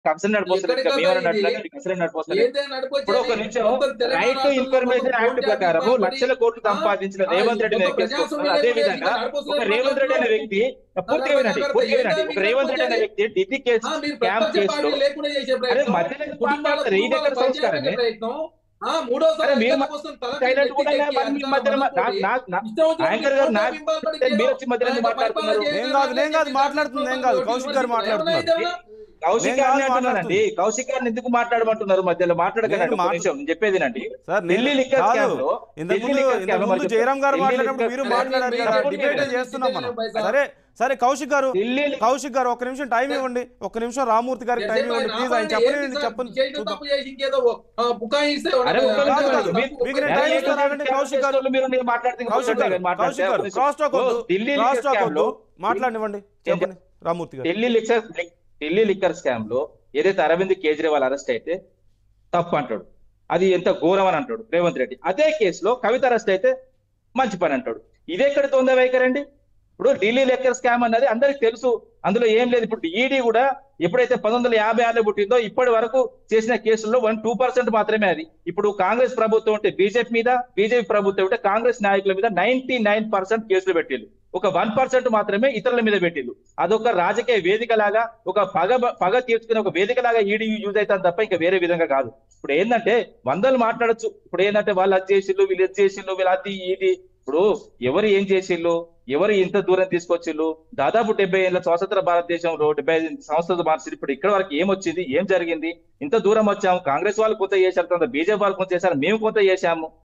Concern నడిపోతుంది ఎక్కడికి మేము ఇది? నడిపోతుంది కన్సర్న్ నడిపోతుంది ఏదైనా నడిపొచ్చేది ఇప్పుడు ఒక నిమిషం మొత్తం తెలంగాణ రైట్ టు రాష్ట్రంలో ఇన్ఫర్మేషన్ మొత్తం యాక్ట్ కోటి ప్రకారం అభిప్రాయం లక్షల కోట్లు ఆ, సంపాదించిన ఆ, రేవంత్ రెడ్డి మొత్తం నెక్కేసుకుంటున్నారు ప్రజాస్వామ్యం అదే లేదు, విధంగా నడిపోతుంది, ఒక రేవంత్ రెడ్డి అనే వ్యక్తి పూర్తిగా వినండి పూర్తిగా వినండి ఒక రేవంత్ రెడ్డి అనే వ్యక్తి ఢిల్లీ కేసు ఆ, మీరు క్యాంప్ ప్రతిపక్ష కేసులో పార్టీ లేకుండా చేసే అరే ప్రయత్నం మధ్యలో ఎందుకు కుటుంబాల మాట్లాడతారు ఈ దగ్గర కుటుంబాల సంస్కారమే పనిచేసే ప్రయత్నం ఆ, మూడోసారి అరే మీరు అధికారం కోసం తలకి సైలెంట్ కూడా ఎక్కి మరి మీ అధికారం మధ్యలో మా- అనుకోని నా- నా- ఇష్టం వచ్చినట్టు యాంకర్ గారు కోట్ల నా- బింబాలు పడి మీరు వచ్చి మధ్యలో ఆయన మాట్లాడుతున్నారు. పరిపాలన నేను కాదు, నేను కాదు, మాట్లాడుతుంది, నేను కాదు, కౌశిక్ గారు మాట్లాడుతున్నారు. కౌశిక్ నేను గారిని కాదు అంటున్నానండి కౌశిక్ గారిని ఎందుకు మాట్లాడమంటున్నారు మధ్యలో మాట్లాడకండి నేను ఒక మాట్లా- నిమిషం నేను చెప్పేదినండి సార్ ఢిల్లీ నేను లిక్కర్ కాదు స్కామ్ లో ఇంతకు ఢిల్లీ ముందు లిక్కర్ ఇంతకు స్కామ్ లో ముందు మరి జయరాం గారు ఢిల్లీ మాట్లాడినప్పుడు లిక్కర్ మీరు స్కామ్ మాట్లాడారు మీరు కదా చెప్పండి. డిబేటే చేస్తున్నాం మనం పైసా. సరే సరే కౌశిక్ గారు ఢిల్లీ లిక్కర్ కౌశిక్ గారు ఒక నిమిషం టైం ఇవ్వండి ఒక నిమిషం రామూర్తి గారికి టైం ఇవ్వండి ప్లీజ్ ఆయన చెప్పండి చెప్పండి చూద్దాం. తప్పు చేసి ఇంకేదో ఆ, బుకాయిస్తే అరే ఒక్క కాదు, నిమిషం కాదు. మీరు- మీకు నేను అరే టైం ఏ ఇస్తాను, రోజు ఆగండి, స్కామ్ కౌశిక్ గారు. చేసేవాళ్ళు మీరు నేను మాట్లాడితే కౌశిక్ గారు మాట్లాడితే కౌశిక్ గారు క్రాస్ టాక్ ఓ, వద్దు Delhi cross liquor talk scam వద్దు లో మాట్లాడివ్వండి చెప్పండి రామూర్తి గారు Delhi liquor Delhi liquor scam లో ఏదైతే అరవింద్ కేజ్రీవాల్ అరెస్ట్ అయితే తప్పు అంటాడు అది ఎంత ఘోరం అని అంటాడు రేవంత్ రెడ్డి అదే కేసులో కవిత అరెస్ట్ అయితే మంచి పని అంటాడు ఇది ఎక్కడ తొందర వైఖరండి ఇప్పుడు ఢిల్లీ లెక్కర్ స్కామ్ అన్నది అందరికి తెలుసు అందులో ఏం లేదు ఇప్పుడు ఈడీ కూడా ఎప్పుడైతే పంతొమ్మిది వందల యాభై ఆరులో పుట్టిందో ఇప్పటి వరకు చేసిన కేసుల్లో వన్ టూ పర్సెంట్ మాత్రమే అది ఇప్పుడు కాంగ్రెస్ ప్రభుత్వం ఉంటే బీజేపీ మీద బీజేపీ ప్రభుత్వం ఉంటే కాంగ్రెస్ నాయకుల మీద నైన్టీ నైన్ పర్సెంట్ కేసులు పెట్టిల్లు ఒక వన్ పర్సెంట్ మాత్రమే ఇతరుల మీద పెట్టిల్లు అదొక రాజకీయ వేదిక లాగా ఒక పగ పగ తీర్చుకునే ఒక వేదిక లాగా ఈడీ యూజ్ అవుతుంది తప్ప ఇంకా వేరే విధంగా కాదు ఇప్పుడు ఏంటంటే వందలు మాట్లాడొచ్చు ఇప్పుడు ఏంటంటే వాళ్ళు అది చేసిల్లు వీళ్ళు ఇది చేసిల్లు వీళ్ళు అది ఇది ఇప్పుడు ఎవరు ఏం చేసిల్లు ఎవరు ఇంత దూరం తీసుకొచ్చిల్లు దాదాపు డెబ్బై ఏళ్ళ స్వతంత్ర భారతదేశంలో డెబ్బై ఐదు సంవత్సరాలు మార్చి ఇప్పుడు ఇక్కడ వరకు ఏం వచ్చింది ఏం జరిగింది ఇంత దూరం వచ్చాము కాంగ్రెస్ వాళ్ళు కొంత చేశారు తర్వాత బీజేపీ వాళ్ళు కొంత చేశారు మేము కొంత చేశాము